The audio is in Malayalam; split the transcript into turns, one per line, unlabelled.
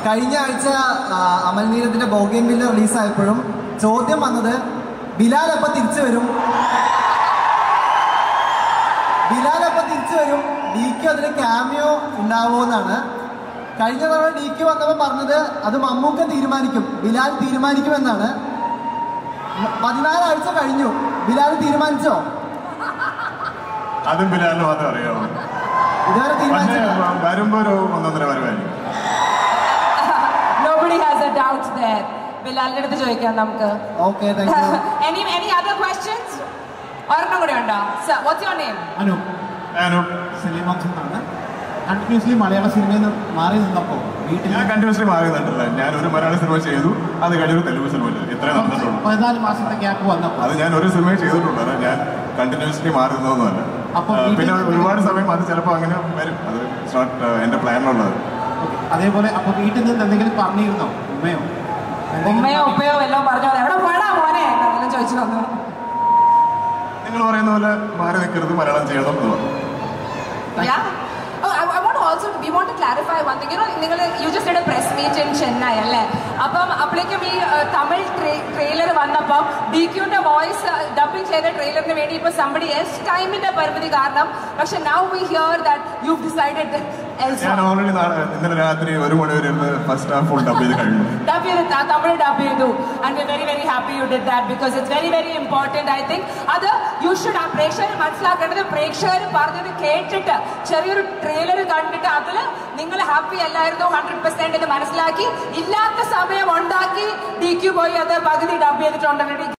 കഴിഞ്ഞ ആഴ്ച ആ, അമൽ നീരത്തിന്റെ ബോഗേൻ വില്ല റിലീസായപ്പോഴും ചോദ്യം വന്നത് ബിലാൽ എപ്പോൾ തിരിച്ചു വരും ബിലാൽ എപ്പോൾ തിരിച്ചു വരും ഡിക്ക് അതിന് ക്യാമിയോ ഉണ്ടാവുമോ എന്നാണ് കഴിഞ്ഞ തവണ ഡിക്ക് വന്നപ്പോൾ പറഞ്ഞത് അത് മമ്മൂക്ക തീരുമാനിക്കും ബിലാൽ തീരുമാനിക്കുമെന്നാണ് പതിനാലാഴ്ച കഴിഞ്ഞു ബിലാൽ തീരുമാനിച്ചോ
അതും ബിലാലിന് മാത്രം അറിയാമോ
ഇതുവരെ
പക്ഷേ
തീരുമാനിച്ചില്ല
വരുമ്പോ ഒരു ഒന്നൊന്നര വരവായിരിക്കും
Nobody has a doubt there. ബിലാലിന്റെ അടുത്ത് ചോദിക്കാം നമുക്ക്
okay thank you
any any other questions ഒരെണ്ണം കൂടെ ഉണ്ടോ sir what's your name
Anu
ഞാനും
സലീം എന്നാണ് കണ്ടിന്യൂസ്ലി മലയാള സിനിമയിൽ നിന്ന് മാറി നിന്നപ്പോൾ വീട്ടിൽ
ഞാൻ കണ്ടിന്യൂസ്ലി മാറി നിന്നിട്ടില്ല ഞാൻ ഒരു മലയാള സിനിമ ചെയ്തു അത് കഴിഞ്ഞൊരു തെലുങ്ക് സിനിമ ചെയ്തു ഇത്രേ നടന്നിട്ടുള്ളൂ
പതിനാല് മാസത്തെ ഗ്യാപ്പ് വന്നപ്പോൾ
അത് ഞാൻ ഒരു സിനിമയെ ചെയ്തിട്ടുള്ളൂ അല്ല ഞാൻ കണ്ടിന്യൂസ്ലി മാറി നിന്നൊന്നുമല്ല
അപ്പൊ
ആ,
വീട്ടിൽ
പിന്നെ
നിന്ന്
ഒരുപാട് സമയം അത് ചിലപ്പോൾ അങ്ങനെ വരും അത് ഇറ്റ്സ് നോട്ട് എന്റെ പ്ലാനിലുള്ളത്
ഓക്കേ. അതേപോലെ അപ്പൊ വീട്ടിൽ നിന്ന് എന്തെങ്കിലും പറഞ്ഞിരുന്നോ ഉമ്മയോ എന്തെങ്കിലും
ഉമ്മയോ
പറഞ്ഞി-
ഉപ്പയോ വല്ലതും പറഞ്ഞോ എവിടെ പോയടാ മോനെ എന്നെല്ലാം ചോദിച്ചു വന്നു
നിങ്ങൾ പറയുന്ന പോലെ മാറി നിൽക്കരുത് മലയാളം ചെയ്യണം എന്ന് പറഞ്ഞു
Yeah. Oh, I, I want to also, we want to clarify one thing. You know, നിങ്ങൾ you just did a press meet in Chennai അല്ലേ അപ്പം അപ്പോഴേക്കും ഈ uh, തമിഴ് ട്രെയിലർ വന്നപ്പം ഡി ക്യൂന്റെ വോയിസ് ഡബിങ് ചെയ്ത ട്രെയിലറിന് വേണ്ടി ഇപ്പൊ സംബടി എസ് ടൈമിന്റെ പരിമിതി കാരണം പക്ഷെ now we hear that you decided
ഞാൻ ഓൾറെഡി ഇന്നലെ രാത്രി ഒരു മണി വരെ ഇരുന്ന് ഫസ്റ്റ് ഹാഫ് ഫുൾ ഡബ് ചെയ്ത് കഴിഞ്ഞു
ഡബ് ചെയ്ത് ത- തമിഴ് ഡബ് ചെയ്തു and we very very happy you did that because it's very very important I think അത് യു ഷുഡ് ആ പ്രേക്ഷകർ മനസ്സിലാക്കേണ്ടത് പ്രേക്ഷകർ പറഞ്ഞത് കേട്ടിട്ട് ചെറിയൊരു ട്രെയിലർ കണ്ടിട്ട് അതിൽ നിങ്ങൾ ഹാപ്പി അല്ലായിരുന്നു ഹൺഡ്രഡ് പെർസെന്റ് എന്ന് മനസ്സിലാക്കി ഇല്ലാത്ത സമയം ഉണ്ടാക്കി ഡി ക്യു പോയി അത് പകുതി ഡബ് ചെയ്തിട്ടുണ്ടെങ്കിൽ